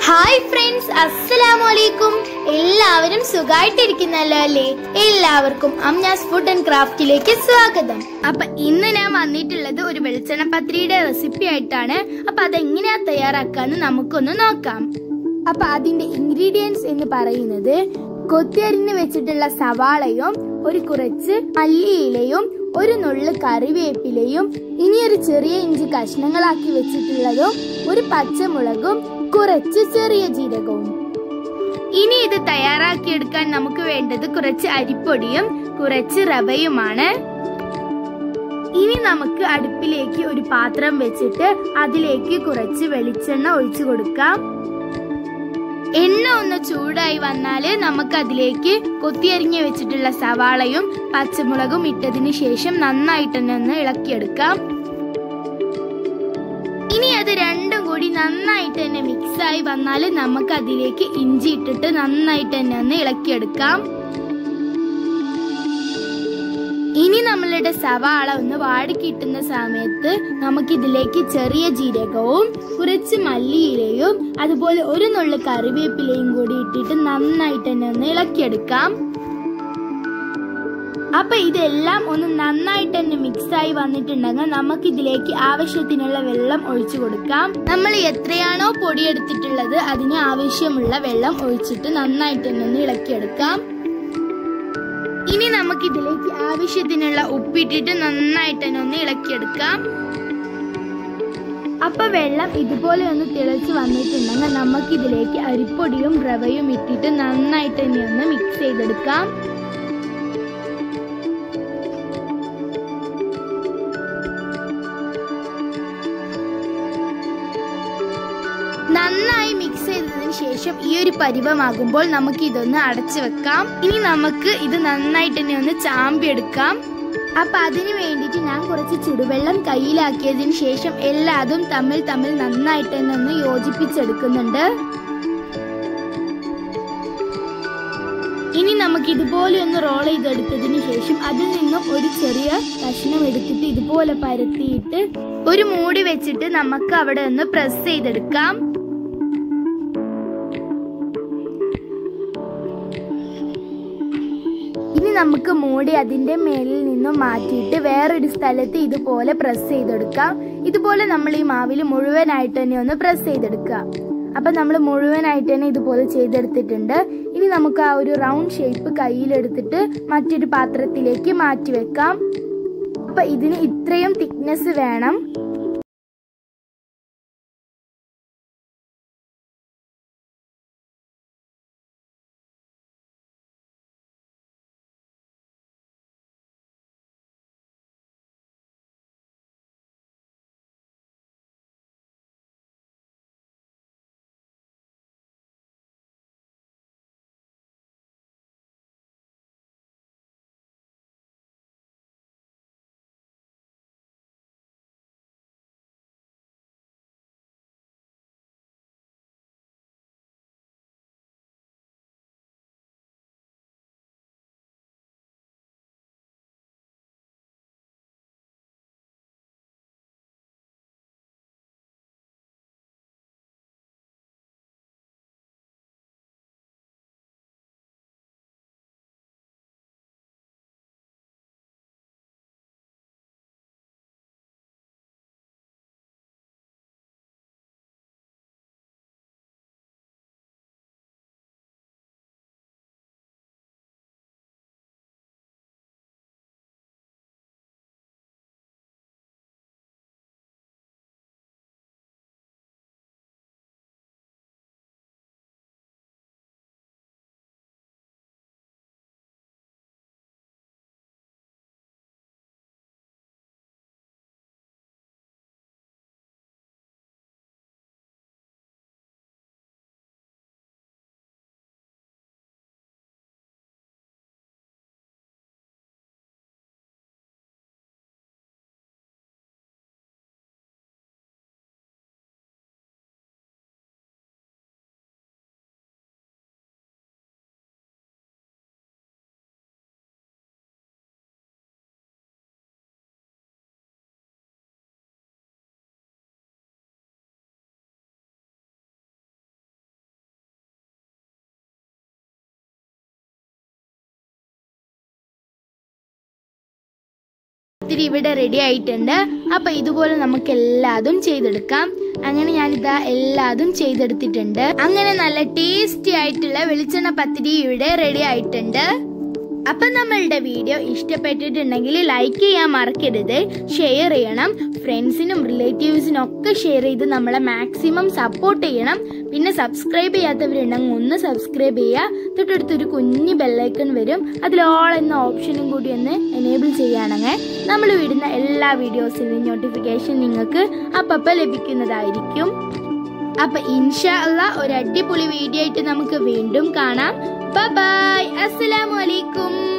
hi friends അസ്സലാമു അലൈക്കും എല്ലാവരും സുഖമായിട്ടിരിക്കുന്നല്ലോ അല്ലേ എല്ലാവർക്കും അംനാസ് ഫുഡ് ആൻഡ് ക്രാഫ്റ്റിലേക്ക് സ്വാഗതം അപ്പൊ ഇന്ന് ഞാൻ വന്നിട്ടുള്ളത് ഒരു വെളിച്ചെണ്ണ പത്രിയുടെ റെസിപ്പി ആയിട്ടാണ് അപ്പൊ അതെങ്ങനെയാ തയ്യാറാക്കാന്ന് നമുക്കൊന്ന് നോക്കാം അപ്പൊ അതിന്റെ ഇൻഗ്രീഡിയൻസ് എന്ന് പറയുന്നത് കൊത്തിയരിഞ്ഞ് വെച്ചിട്ടുള്ള സവാളയും ഒരു കുറച്ച് മല്ലിയിലയും ഒരു നുള്ളു കറിവേപ്പിലയും ഇനി ഒരു ചെറിയ ഇഞ്ചി കഷ്ണങ്ങളാക്കി വെച്ചിട്ടുള്ളതും ഒരു പച്ചമുളകും കുറച്ച് ചെറിയ ജീരകവും ഇനി ഇത് തയ്യാറാക്കിയെടുക്കാൻ നമുക്ക് വേണ്ടത് കുറച്ച് അരിപ്പൊടിയും കുറച്ച് റവയുമാണ് ഇനി നമുക്ക് അടുപ്പിലേക്ക് ഒരു പാത്രം വെച്ചിട്ട് അതിലേക്ക് കുറച്ച് വെളിച്ചെണ്ണ ഒഴിച്ചു കൊടുക്കാം എണ്ണ ഒന്ന് ചൂടായി വന്നാല് നമുക്ക് അതിലേക്ക് കൊത്തിയരിഞ്ഞ് വെച്ചിട്ടുള്ള സവാളയും പച്ചമുളകും ഇട്ടതിന് ശേഷം നന്നായിട്ട് തന്നെ ഒന്ന് ഇളക്കിയെടുക്കാം ഇനി അത് രണ്ടും കൂടി നന്നായിട്ട് തന്നെ മിക്സ് ആയി വന്നാൽ നമുക്ക് അതിലേക്ക് ഇഞ്ചി ഇട്ടിട്ട് നന്നായിട്ട് തന്നെ ഒന്ന് ഇളക്കിയെടുക്കാം ഇനി നമ്മളുടെ സവാള ഒന്ന് വാടി കിട്ടുന്ന സമയത്ത് നമുക്ക് ഇതിലേക്ക് ചെറിയ ജീരകവും കുറച്ച് മല്ലിയിലയും അതുപോലെ ഒരു നുള്ളു കറിവേപ്പിലയും കൂടി ഇട്ടിട്ട് നന്നായിട്ട് തന്നെ ഒന്ന് ഇളക്കിയെടുക്കാം അപ്പൊ ഇതെല്ലാം ഒന്ന് നന്നായിട്ട് തന്നെ മിക്സ് ആയി വന്നിട്ടുണ്ടെങ്കിൽ നമുക്ക് ഇതിലേക്ക് ആവശ്യത്തിനുള്ള വെള്ളം ഒഴിച്ചു കൊടുക്കാം നമ്മൾ എത്രയാണോ പൊടി എടുത്തിട്ടുള്ളത് അതിന് ആവശ്യമുള്ള വെള്ളം ഒഴിച്ചിട്ട് നന്നായിട്ട് തന്നെ ഒന്ന് ഇളക്കിയെടുക്കാം ഇനി നമുക്ക് ഇതിലേക്ക് ആവശ്യത്തിനുള്ള ഉപ്പിട്ടിട്ട് നന്നായിട്ട് തന്നെ ഒന്ന് ഇളക്കിയെടുക്കാം അപ്പൊ വെള്ളം ഇതുപോലെ ഒന്ന് തിളച്ച് വന്നിട്ടുണ്ടെങ്കിൽ നമുക്ക് ഇതിലേക്ക് അരിപ്പൊടിയും റവയും ഇട്ടിട്ട് നന്നായിട്ട് തന്നെ ഒന്ന് മിക്സ് ചെയ്തെടുക്കാം നന്നായി മിക്സ് ചെയ്തതിന് ശേഷം ഈ ഒരു പരിവമാകുമ്പോൾ നമുക്ക് ഇതൊന്ന് അടച്ചു വെക്കാം ഇനി നമുക്ക് ഇത് നന്നായിട്ട് തന്നെ ഒന്ന് ചാമ്പി എടുക്കാം അപ്പൊ അതിന് വേണ്ടിയിട്ട് ഞാൻ കുറച്ച് ചുടുവെള്ളം കയ്യിലാക്കിയതിന് ശേഷം എല്ലാതും തമ്മിൽ തമ്മിൽ നന്നായിട്ട് തന്നെ ഒന്ന് യോജിപ്പിച്ചെടുക്കുന്നുണ്ട് ഇനി നമുക്ക് ഇതുപോലെ ഒന്ന് റോൾ ചെയ്തെടുത്തതിന് ശേഷം അതിൽ നിന്നും ഒരു ചെറിയ കഷ്ണം എടുത്തിട്ട് ഇതുപോലെ പരത്തിയിട്ട് ഒരു മൂടി വെച്ചിട്ട് നമുക്ക് അവിടെ ഒന്ന് പ്രസ് ചെയ്തെടുക്കാം ഇനി നമുക്ക് മൂടി അതിന്റെ മേലിൽ നിന്നും മാറ്റിയിട്ട് വേറൊരു സ്ഥലത്ത് ഇതുപോലെ പ്രസ് ചെയ്തെടുക്കാം ഇതുപോലെ നമ്മൾ ഈ മാവിൽ മുഴുവനായിട്ട് തന്നെ ഒന്ന് പ്രസ് ചെയ്തെടുക്കുക അപ്പൊ നമ്മൾ മുഴുവനായിട്ട് തന്നെ ഇതുപോലെ ചെയ്തെടുത്തിട്ടുണ്ട് ഇനി നമുക്ക് ആ ഒരു റൗണ്ട് ഷേപ്പ് കയ്യിലെടുത്തിട്ട് മറ്റൊരു പാത്രത്തിലേക്ക് മാറ്റി വെക്കാം അപ്പൊ ഇതിന് ഇത്രയും തിക്നെസ് വേണം പത്തിരി ഇവിടെ റെഡി ആയിട്ടുണ്ട് അപ്പൊ ഇതുപോലെ നമുക്ക് എല്ലാതും ചെയ്തെടുക്കാം അങ്ങനെ ഞാൻ ഇതാ എല്ലാതും ചെയ്തെടുത്തിട്ടുണ്ട് അങ്ങനെ നല്ല ടേസ്റ്റി ആയിട്ടുള്ള വെളിച്ചെണ്ണ പത്തിരി ഇവിടെ റെഡി ആയിട്ടുണ്ട് അപ്പൊ നമ്മളുടെ വീഡിയോ ഇഷ്ടപ്പെട്ടിട്ടുണ്ടെങ്കിൽ ലൈക്ക് ചെയ്യാൻ മറക്കരുത് ഷെയർ ചെയ്യണം ഫ്രണ്ട്സിനും റിലേറ്റീവ്സിനും ഒക്കെ ഷെയർ ചെയ്ത് നമ്മളെ മാക്സിമം സപ്പോർട്ട് ചെയ്യണം പിന്നെ സബ്സ്ക്രൈബ് ചെയ്യാത്തവരുണ്ടെങ്കിൽ ഒന്ന് സബ്സ്ക്രൈബ് ചെയ്യുക തൊട്ടടുത്തൊരു കുഞ്ഞ് ബെല്ലൈക്കൺ വരും അതിൽ ഓൾ എന്ന ഓപ്ഷനും കൂടി ഒന്ന് എനേബിൾ ചെയ്യുകയാണെങ്കിൽ നമ്മൾ വിടുന്ന എല്ലാ വീഡിയോസിന്റെയും നോട്ടിഫിക്കേഷൻ നിങ്ങൾക്ക് അപ്പപ്പ ലഭിക്കുന്നതായിരിക്കും അപ്പൊ ഇൻഷാ അല്ല ഒരു അടിപൊളി വീഡിയോ ആയിട്ട് നമുക്ക് വീണ്ടും കാണാം ബൈ അസ്സലാമു അലൈക്കും